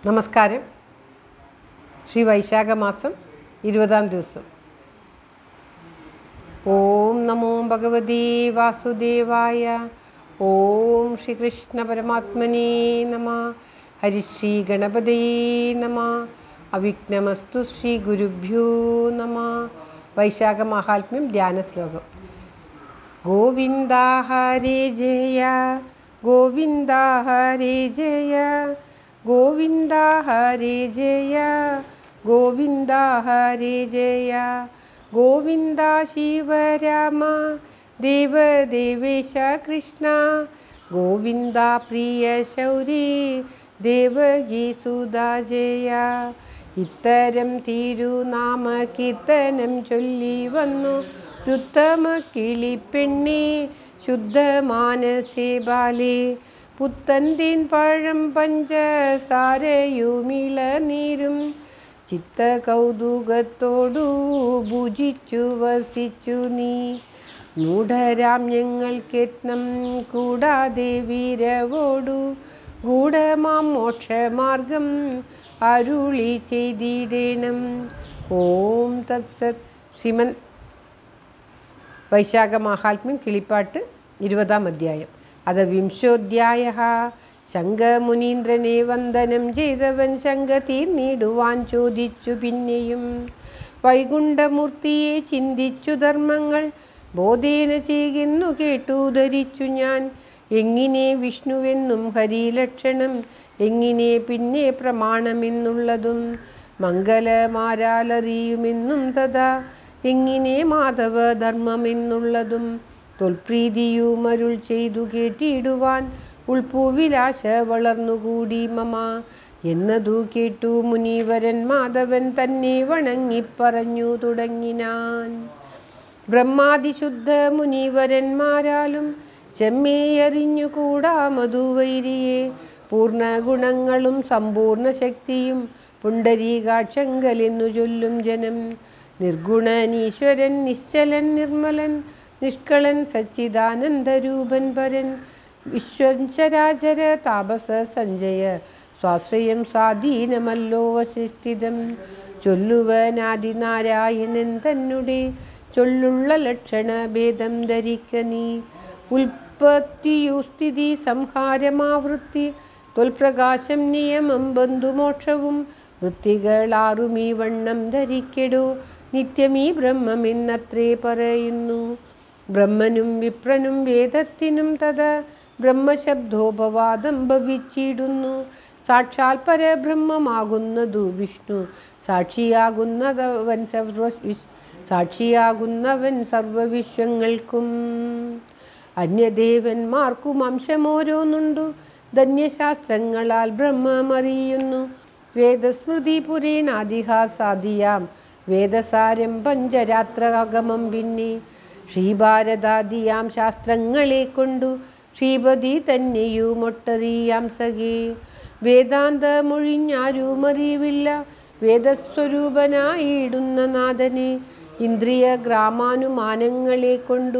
നമസ്കാരം ശ്രീ വൈശാഖ മാസം ഇരുപതാം ദിവസം ഓം നമോ ഭഗവതി വാസുദേവായ ഓം ശ്രീകൃഷ്ണ പരമാത്മനേ നമ ഹരിശ്രീ ഗണപതയേ നമ അവിഘ്നമസ്തു ശ്രീ ഗുരുഭ്യോ നമ വൈശാഖ മഹാത്മ്യം ധ്യാന ശ്ലോകം ഗോവിന്ദ ഹരേ ജയ ഗോവിന്ദ ഹരേ ജയ ഗോവിന്ദ ഹരേ ജയ ഗോവിന്ദ ഹരേ ജയ ഗോവിന്ദ ശിവരാമ ദേവദേവേശ കൃഷ്ണ ഗോവിന്ദ പ്രിയ ശൗരി ദേവകീ സുധാ ജയ ഇത്തരം തിരുനാമ കീർത്തനം ചൊല്ലി വന്നു രുത്തമ കിളിപ്പെണ്ണെ ശുദ്ധ മാനസേ ബാലേ പുത്തൻതേൻ പഴം പഞ്ചസാരയുമിള നീരും ചിത്ത കൗതുകത്തോടു ഭുജിച്ചു വസിച്ചു നീ മൂഢരാം ഞങ്ങൾക്കെത്നം കൂടാതെ വീരവോടു ഗൂഢമാം മോക്ഷമാർഗം അരുളി ചെയ്തിടേണം ഓം തത്സത് ശ്രീമൻ വൈശാഖ മഹാത്മ്യം കിളിപ്പാട്ട് ഇരുപതാം അധ്യായം അത് വിംശോധ്യായ ശങ്കമുനീന്ദ്രനെ വന്ദനം ചെയ്തവൻ ശങ്ക തീർന്നിടുവാൻ ചോദിച്ചു പിന്നെയും വൈകുണ്ഠമൂർത്തിയെ ചിന്തിച്ചു ധർമ്മങ്ങൾ ബോധേന ചെയ്യുന്നു കേട്ടു ധരിച്ചു ഞാൻ എങ്ങിനെ വിഷ്ണുവെന്നും ഹരിലക്ഷണം എങ്ങിനെ പിന്നെ പ്രമാണമെന്നുള്ളതും മംഗലമാരാലറിയുമെന്നും തഥാ എങ്ങിനെ മാധവ ധർമ്മമെന്നുള്ളതും തൊൽപ്രീതിയുമരുൾ ചെയ്തു കേട്ടിടുവാൻ ഉൾപ്പൂവിലാശ വളർന്നുകൂടി മമ എന്നതു കേട്ടു മുനീവരൻ മാധവൻ തന്നെ വണങ്ങിപ്പറഞ്ഞു തുടങ്ങിനാൻ ബ്രഹ്മാതിശുദ്ധ മുനീവരന്മാരാലും ചെമ്മേയറിഞ്ഞുകൂടാ മധുവൈരിയെ പൂർണ്ണ ഗുണങ്ങളും സമ്പൂർണ്ണ ശക്തിയും പുണ്ടരീകാക്ഷങ്കലെന്നു ചൊല്ലും ജനം നിർഗുണനീശ്വരൻ നിശ്ചലൻ നിർമ്മലൻ നിഷ്കളൻ സച്ചിദാനന്ദരൂപൻ പരൻ വിശ്വചരാചര താപസ സഞ്ജയ സ്വാശ്രയം സ്വാധീനമല്ലോ വശസ്ഥിതം ചൊല്ലുവനാദിനാരായണൻ തന്നെ ചൊല്ലുള്ള ലക്ഷണ ഭേദം ധരിക്ക നീ ഉൽപ്പത്തിയു സ്ഥിതി സംഹാരമാവൃത്തി തൊൽപ്രകാശം നിയമം ബന്ധുമോക്ഷവും വൃത്തികളാറുമീ വണ്ണം ധരിക്കെടോ നിത്യമീ ബ്രഹ്മമെന്നത്രേ പറയുന്നു ബ്രഹ്മനും വിപ്രനും വേദത്തിനും തഥ ബ്രഹ്മശബ്ദോപവാദം ഭവിച്ചിടുന്നു സാക്ഷാൽ പരബ്രഹ്മമാകുന്നതു വിഷ്ണു സാക്ഷിയാകുന്നതവൻ സർവ സാക്ഷിയാകുന്നവൻ സർവവിശ്വങ്ങൾക്കും അന്യദേവന്മാർക്കും അംശമോരോന്നുണ്ടു ധന്യശാസ്ത്രങ്ങളാൽ ബ്രഹ്മമറിയുന്നു വേദസ്മൃതി പുരേണാദിഹാസാദിയാം വേദസാരം പഞ്ചരാത്രാഗമം പിന്നെ ശ്രീഭാരതാദിയാം ശാസ്ത്രങ്ങളെ കൊണ്ടു ശ്രീപതി തന്നെയുമൊട്ടറിയാം സഖേ വേദാന്ത മൊഴിഞ്ഞാരുമറിവില്ല വേദസ്വരൂപനായിടുന്ന നാഥനെ ഇന്ദ്രിയ ഗ്രാമാനുമാനങ്ങളെ കൊണ്ടു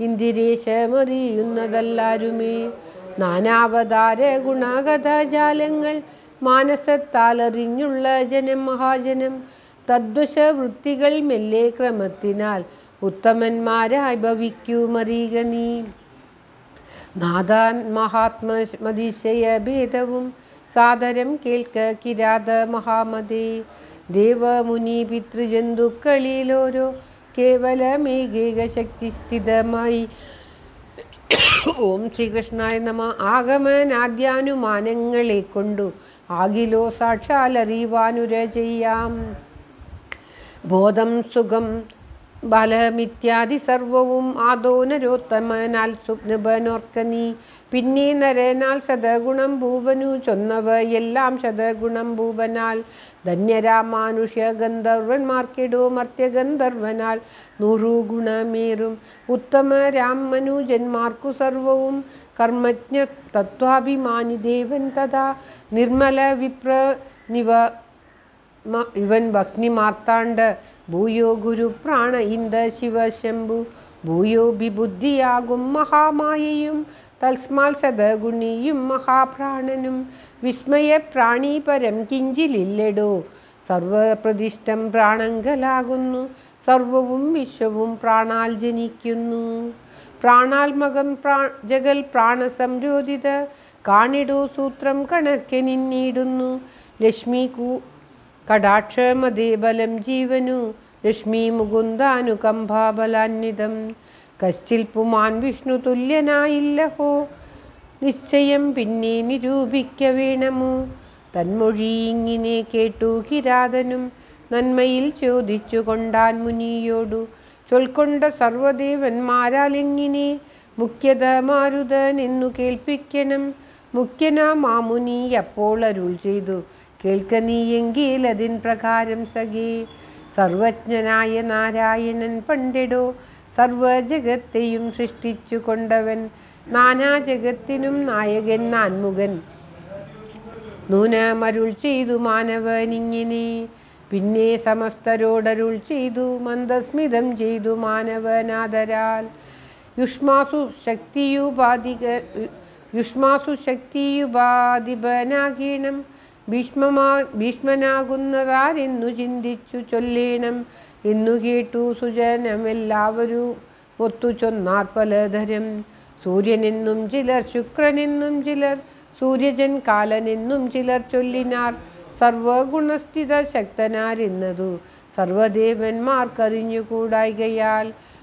ഇന്ദിരേശമറിയുന്നതല്ലാരുമേ നാനാവതാര ഗുണകഥാജാലങ്ങൾ മാനസത്താലറിഞ്ഞുള്ള ജനം മഹാജനം തദ്വശ വൃത്തികൾ മെല്ലെ ക്രമത്തിനാൽ ഉത്തമന്മാരായി ഭവിക്കുമറിയുക നീ നാഥാൻ മഹാത്മതിശയ ഭേദവും സാദരം കേൾക്ക കിരാത മഹാമതേ ദേവമുനി പിതൃജന്തുക്കളിലോരോ കേവലമേകേക ശക്തി സ്ഥിതമായി ഓം ശ്രീകൃഷ്ണായ നമ ആഗമനാദ്യാനുമാനങ്ങളെ കൊണ്ടു ആകിലോ സാക്ഷാൽ അറിയുവാനുര ചെയ്യാം ബോധം സുഖം ബലമിത്യാദി സർവവും ആദോനരോത്തമനാൽ സ്വപ്നബനോർക്ക നീ പിന്നെ നരനാൽ ശതഗുണം ഭൂവനു ചൊന്നവ എല്ലാം ശതഗുണം ഭൂവനാൽ ധന്യരാമാനുഷ്യ ഗന്ധർവന്മാർക്കിടോ മർത്യഗന്ധർവനാൽ നൂറു ഗുണമേറും ഉത്തമ രാമനുജന്മാർക്കു സർവവും കർമ്മജ്ഞ തത്വാഭിമാനി ദേവൻ തഥാ നിർമ്മല വിപ്ര നിവ മ- ഇവൻ ഭഗ്നി മാർത്താണ്ഡ ഭൂയോ ഗുരു പ്രാണ ഇന്ദ ശിവശംഭു ഭൂയോ ബിബുദ്ധിയാകും മഹാമായയും തൽസ്മാൽ സദഗുണിയും മഹാപ്രാണനും വിസ്മയ പ്രാണീപരം കിഞ്ചിലില്ലടോ സർവപ്രതിഷ്ഠം പ്രാണങ്കലാകുന്നു സർവവും വിശ്വവും പ്രാണാൽ ജനിക്കുന്നു പ്രാണാത്മകം പ്രാ ജഗൽ പ്രാണസംരോധിത കാണിടോ സൂത്രം കണക്കെ നിന്നിടുന്നു ലക്ഷ്മി കൂ കടാക്ഷമതേ ബലം ജീവനു ലക്ഷ്മി മുകുന്ദാനുകമ്പാബലാന്വിതം കശ്ചിൽ പുമാൻ വിഷ്ണു തുല്യനായില്ലഹോ നിശ്ചയം പിന്നെ നിരൂപിക്ക വേണമോ തന്മൊഴി ഇങ്ങനെ കേട്ടു കിരാതനും നന്മയിൽ ചോദിച്ചു കൊണ്ടാൻ മുനിയോടു ചൊൽക്കൊണ്ട സർവദേവന്മാരാലെങ്ങിനെ മുഖ്യത മാരുതൻ എന്നു കേൾപ്പിക്കണം മുഖ്യനാ മാമുനി അപ്പോൾ അരുൾ ചെയ്തു കേൾക്ക നീയെങ്കിൽ അതിൻ പ്രകാരം സഖേ സർവജ്ഞനായ നാരായണൻ പണ്ടെടോ സർവജഗത്തെയും സൃഷ്ടിച്ചു കൊണ്ടവൻ നാനാജഗത്തിനും നായകൻ നാൻമുഖൻ നൂനമരുൾ ചെയ്തു മാനവനിങ്ങനെ പിന്നെ സമസ്തരോടരുൾ ചെയ്തു മന്ദസ്മിതം ചെയ്തു മാനവനാദരാൽ യുഷ്മാസു ശക്തിയുപാധിക യുഷ്മാസു ശക്തിയുപാധിപനാകീണം ഭീഷ്മമാ ഭീഷ്മനാകുന്നതാരെന്നു ചിന്തിച്ചു ചൊല്ലേണം എന്നു കേട്ടു സുജനമെല്ലാവരും ഒത്തു ചൊന്നാർ പലതരം സൂര്യനെന്നും ചിലർ ശുക്രനെന്നും ചിലർ സൂര്യജൻ കാലനെന്നും ചിലർ ചൊല്ലിനാർ സർവഗുണസ്ഥിത ശക്തനാരെന്നതു സർവദേവന്മാർക്കറിഞ്ഞുകൂടായികയാൽ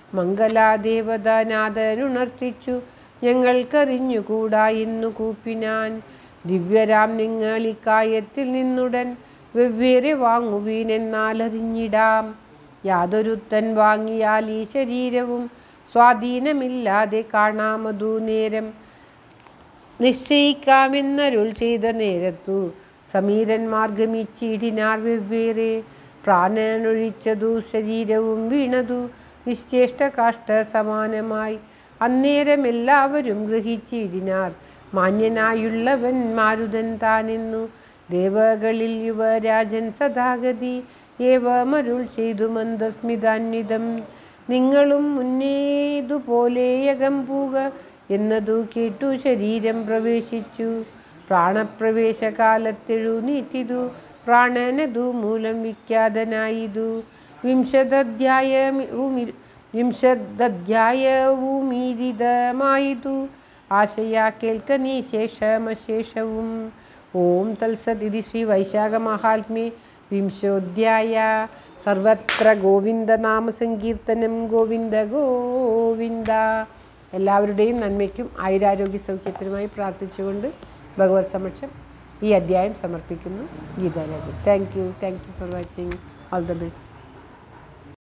മംഗലാദേവതാനാഥനുണർത്തിച്ചു ഞങ്ങൾക്കറിഞ്ഞുകൂടാ എന്നു കൂപ്പിനാൻ ദിവ്യരാം നിങ്ങൾ ഇക്കായത്തിൽ നിന്നുടൻ വെവ്വേറെ വാങ്ങുവീനെന്നാൽ അറിഞ്ഞിടാം യാതൊരുത്തൻ വാങ്ങിയാൽ ഈ ശരീരവും സ്വാധീനമില്ലാതെ കാണാമതു നേരം നിശ്ചയിക്കാമെന്നരുൾ ചെയ്ത നേരത്തു സമീരന്മാർ ഗമിച്ചിടിനാർ വെവ്വേറെ പ്രാണനൊഴിച്ചതു ശരീരവും വീണതു നിശ്ചേഷ്ട കാഷ്ട സമാനമായി അന്നേരം എല്ലാവരും ഗ്രഹിച്ചിടിനാർ മാന്യനായുള്ളവൻ മാരുതൻ താനെന്നു ദേവകളിൽ യുവരാജൻ സദാഗതി ഏവമരുൾ ചെയ്തു മന്ദസ്മിതാന്വിതം നിങ്ങളും മുന്നേതുപോലെയകം പൂക എന്നതു കേട്ടു ശരീരം പ്രവേശിച്ചു പ്രാണപ്രവേശകാലത്തെഴുന്നീറ്റിതു പ്രാണനതു മൂലം വിഖ്യാതനായിതു വിംശതധ്യായവും വിംശതധ്യായവുമീരിതമായിതു ആശയ കേൾക്ക നീ ശേഷമശേഷവും ഓം തത്സതിരി ശ്രീ വൈശാഖ മഹാത്മ്യേ വിംശോധ്യായ സർവത്ര ഗോവിന്ദനാമ സങ്കീർത്തനം ഗോവിന്ദ ഗോവിന്ദ എല്ലാവരുടെയും നന്മയ്ക്കും ആയുരാരോഗ്യ സൗഖ്യത്തിനുമായി പ്രാർത്ഥിച്ചുകൊണ്ട് ഭഗവത് സമക്ഷം ഈ അധ്യായം സമർപ്പിക്കുന്നു Geetharajan thank you thank you for watching all the best